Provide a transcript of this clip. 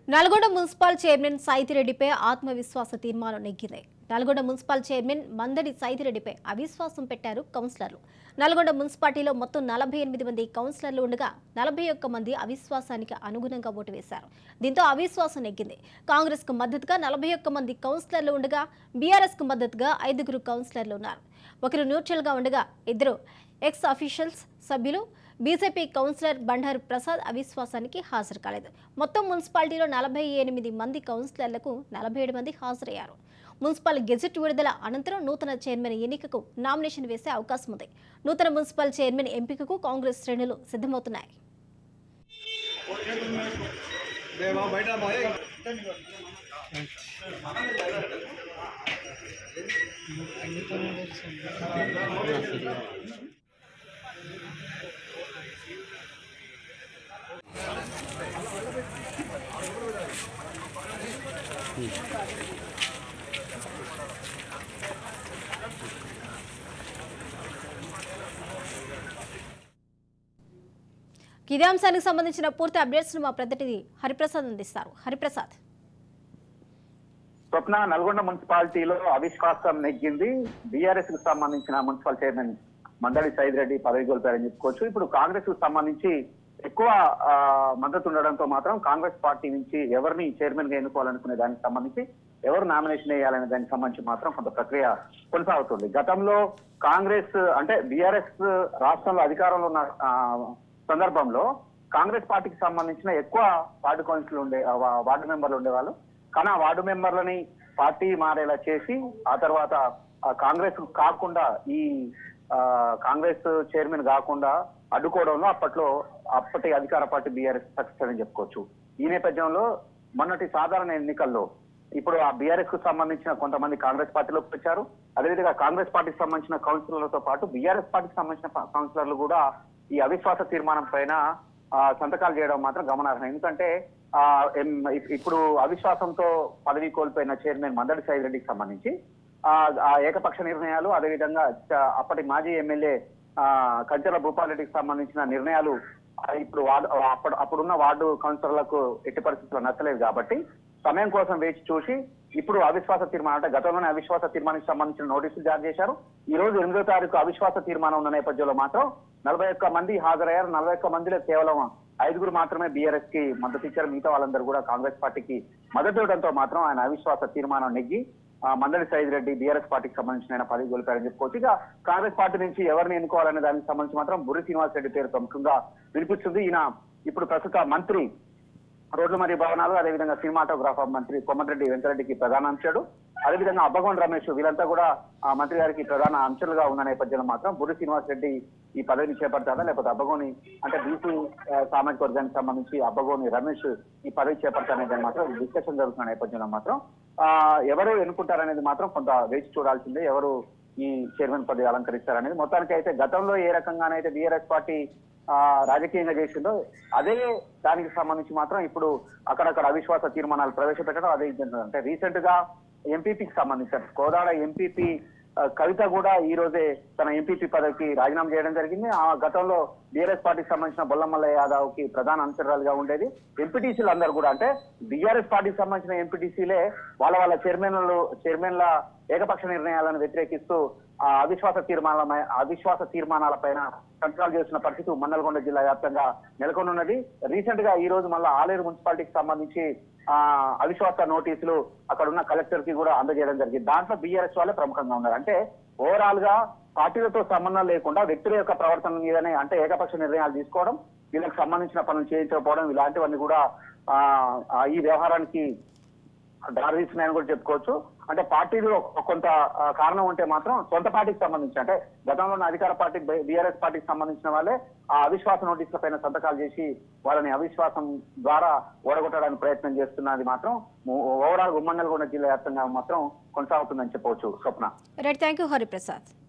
Nalgonda municipal chairman సైతిరెడ్డిపై ఆత్మవిశ్వాస తీర్మానం నెగ్గింది నల్గొండ మున్సిపల్ చైర్మన్ మందడి సైతిరెడ్డిపై అవిశ్వాసం పెట్టారు కౌన్సిలర్లు నల్గొండ మున్సిపాలిటీలో మొత్తం నలభై ఎనిమిది మంది కౌన్సిలర్లు ఉండగా నలభై ఒక్క మంది అవిశ్వాసానికి అనుగుణంగా ఓటు వేశారు దీంతో అవిశ్వాసం నెగ్గింది కాంగ్రెస్ కు మద్దతుగా నలభై ఒక్క మంది కౌన్సిలర్లు ఉండగా బీఆర్ఎస్ కు మద్దతుగా ఐదుగురు కౌన్సిలర్లు ఉన్నారు ఒకరు న్యూట్రల్ గా ఉండగా ఇద్దరు ఎక్స్ అఫీషియల్స్ సభ్యులు బీజేపీ కౌన్సిలర్ బండారు ప్రసాద్ అవిశ్వాసానికి హాజరు కాలేదు మొత్తం మున్సిపాలిటీలో నలభై ఎనిమిది మంది కౌన్సిలర్లకు నలభై ఏడు మంది హాజరయ్యారు మున్సిపల్ గెజెట్ విడుదల అనంతరం నూతన చైర్మన్ ఎన్నికకు నామినేషన్ వేసే అవకాశం ఉంది నూతన మున్సిపల్ చైర్మన్ ఎంపికకు కాంగ్రెస్ శ్రేణులు సిద్ధమవుతున్నాయి దేవా బయట బాయ్ ఇదే అంశానికి సంబంధించిన పూర్తి అప్డేట్స్ మా ప్రతినిధి హరిప్రసాద్ అందిస్తారు హరిప్రసాద్ స్వప్న నల్గొండ మున్సిపాలిటీలో అవిశ్వాసం నెగ్గింది బీఆర్ఎస్ కు సంబంధించిన మున్సిపల్ చైర్మన్ మందడి సైద్ రెడ్డి పదవి కోల్పోయారని చెప్పుకోవచ్చు ఇప్పుడు కాంగ్రెస్ కు సంబంధించి ఎక్కువ ఆ, మద్దతు ఉండడంతో మాత్రం కాంగ్రెస్ పార్టీ నుంచి ఎవరిని చైర్మన్ గా ఎన్నుకోవాలనుకునే దానికి సంబంధించి ఎవరు నామినేషన్ వేయాలనే దానికి సంబంధించి మాత్రం కొంత ప్రక్రియ కొనసాగుతుంది గతంలో కాంగ్రెస్ అంటే బీఆర్ఎస్ రాష్ట్రంలో అధికారంలో ఉన్న ఆ, సందర్భంలో కాంగ్రెస్ పార్టీకి సంబంధించిన ఎక్కువ వార్డు కౌన్సిల్ ఉండే ఆ, వా- వార్డు మెంబర్లు ఉండేవాళ్ళు కానీ ఆ వార్డు మెంబర్లని పార్టీ మారేలా చేసి ఆ తర్వాత ఆ కాంగ్రెస్ కాకుండా ఈ ఆ, కాంగ్రెస్ చైర్మన్ కాకుండా అడ్డుకోవడంలో అప్పట్లో అప్పటి అధికార పార్టీ బీఆర్ఎస్ సక్సెస్ అని చెప్పుకోవచ్చు ఈ నేపథ్యంలో మొన్నటి సాధారణ ఎన్నికల్లో ఇప్పుడు ఆ బీఆర్ఎస్ కు సంబంధించిన కొంతమంది కాంగ్రెస్ పార్టీలోకి వచ్చారు అదేవిధంగా కాంగ్రెస్ పార్టీకి సంబంధించిన కౌన్సిలర్లతో పాటు బీఆర్ఎస్ పార్టీకి సంబంధించిన ప- కౌన్సిలర్లు కూడా ఈ అవిశ్వాస తీర్మానం పైన ఆ, సంతకాలు చేయడం మాత్రం గమనార్హం ఎందుకంటే ఆ ఎం- ఇప్- ఇప్పుడు అవిశ్వాసంతో పదవి కోల్పోయిన చైర్మన్ మందడి సాయి రెడ్డికి సంబంధించి ఆ ఆ ఏకపక్ష నిర్ణయాలు అదేవిధంగా చ- అప్పటి మాజీ ఎమ్మెల్యే ఆ కంచెల భూపాలరెడ్డికి సంబంధించిన నిర్ణయాలు ఆ, ఇప్పుడు వార్డు అప్పుడు అప్పుడున్న వార్డు కౌన్సిలర్లకు ఎట్టి పరిస్థితుల్లో నచ్చలేదు కాబట్టి సమయం కోసం వేచి చూసి ఇప్పుడు అవిశ్వాస తీర్మానం అంటే గతంలోనే అవిశ్వాస తీర్మానానికి సంబంధించిన నోటీసులు జారీ చేశారు ఈ రోజు ఎనిమిదో తారీఖు అవిశ్వాస తీర్మానం ఉన్న నేపథ్యంలో మాత్రం నలభై ఒక్క మంది హాజరయ్యారు నలభై ఒక్క మందిలో కేవలం ఐదుగురు మాత్రమే బీఆర్ఎస్ కి మద్దతు ఇచ్చారు మిగతా వాళ్ళందరూ కూడా కాంగ్రెస్ పార్టీకి మద్దతు ఇవ్వడంతో మాత్రం ఆయన అవిశ్వాస తీర్మానం నెగ్గి ఆ, మందడి సైద్ రెడ్డి బీఆర్ఎస్ పార్టీకి సంబంధించిన ఆయన పదవి కోల్పోయారని చెప్పుకోవచ్చు ఇక కాంగ్రెస్ పార్టీ నుంచి ఎవరిని ఎన్నుకోవాలనే దానికి సంబంధించి మాత్రం బుర్రి శ్రీనివాస్ రెడ్డి పేరు ప్రముఖంగా వినిపిస్తుంది ఈయన ఇప్పుడు ప్రస్తుత మంత్రి రోడ్లు మరియు భవనాలు అదేవిధంగా సినిమాటోగ్రాఫర్ మంత్రి కొమ్మటిరెడ్డి వెంకరెడ్డికి ప్రధాన అంశాడు అదేవిధంగా అబ్బగోన్ రమేష్ వీళ్ళంతా కూడా ఆ మంత్రి గారికి ప్రధాన అంశాలుగా ఉన్న నేపథ్యంలో మాత్రం బుర్రి శ్రీనివాస్ రెడ్డి ఈ పదవిని చేపడతారా లేకపోతే అబ్బగోని అంటే బీసీ సామాజిక వర్గానికి సంబంధించి అబ్బగోని రమేష్ ఈ పదవి చేపడతారనేది మాత్రం డిస్కషన్ జరుగుతున్న నేపథ్యంలో మాత్రం ఆ ఎవరు ఎన్నుకుంటారనేది మాత్రం కొంత వేచి చూడాల్సిందే ఎవరు ఈ చైర్మన్ పదవి అలంకరిస్తారనేది మొత్తానికి అయితే గతంలో ఏ రకంగానైతే బీఆర్ఎస్ పార్టీ ఆ రాజకీయంగా చేసిందో అదే దానికి సంబంధించి మాత్రం ఇప్పుడు అక్కడక్కడ అవిశ్వాస తీర్మానాలు ప్రవేశపెట్టడం అదే ఇది అంటే రీసెంట్ గా ఎంపీపీకి సంబంధించిన కోదాడ ఎంపీపీ కవిత కూడా ఈ రోజే తన ఎంపీపీ పదవికి రాజీనామా చేయడం జరిగింది ఆ గతంలో బీఆర్ఎస్ పార్టీకి సంబంధించిన బొల్లమల్ల యాదవ్ కి ప్రధాన అంతరాలుగా ఉండేది ఎంపీటీసీలు అందరూ కూడా అంటే బీఆర్ఎస్ పార్టీకి సంబంధించిన ఎంపీటీసీలే వాళ్ళ వాళ్ళ చైర్మన్లు చైర్మన్ల ఏకపక్ష నిర్ణయాలను వ్యతిరేకిస్తూ ఆ అవిశ్వాస తీర్మానాల అవిశ్వాస తీర్మానాల పైన సంతకాలు చేస్తున్న పరిస్థితి మండలకొండ జిల్లా వ్యాప్తంగా నెలకొనున్నది రీసెంట్ గా ఈ రోజు మళ్ళీ ఆలేరు మున్సిపాలిటీకి సంబంధించి ఆ అవిశ్వాస నోటీసులు అక్కడ ఉన్న కలెక్టర్ కి కూడా అందజేయడం జరిగింది దాంట్లో బీఆర్ఎస్ వాళ్ళే ప్రముఖంగా ఉన్నారు అంటే ఓవరాల్ గా పార్టీలతో సంబంధం లేకుండా వ్యక్తుల యొక్క ప్రవర్తన మీదనే అంటే ఏకపక్ష నిర్ణయాలు తీసుకోవడం వీళ్ళకి సంబంధించిన పనులు చేయించకపోవడం ఇలాంటివన్నీ కూడా ఆ ఆ ఈ వ్యవహారానికి దారితీస్తున్నాయని కూడా చెప్పుకోవచ్చు అంటే పార్టీలో కొంత ఆ, కారణం ఉంటే మాత్రం సొంత పార్టీకి సంబంధించి అంటే గతంలో ఉన్న అధికార పార్టీ బీఆర్ఎస్ పార్టీకి సంబంధించిన వాళ్ళే ఆ అవిశ్వాస నోటీసుల పైన సంతకాలు చేసి వాళ్ళని అవిశ్వాసం ద్వారా ఓడగొట్టడానికి ప్రయత్నం చేస్తున్నది మాత్రం ఓవరాల్ ఉమ్మన్నల్గొండ జిల్లా వ్యాప్తంగా మాత్రం కొనసాగుతుందని చెప్పవచ్చు Swapna right thank you Hariprasad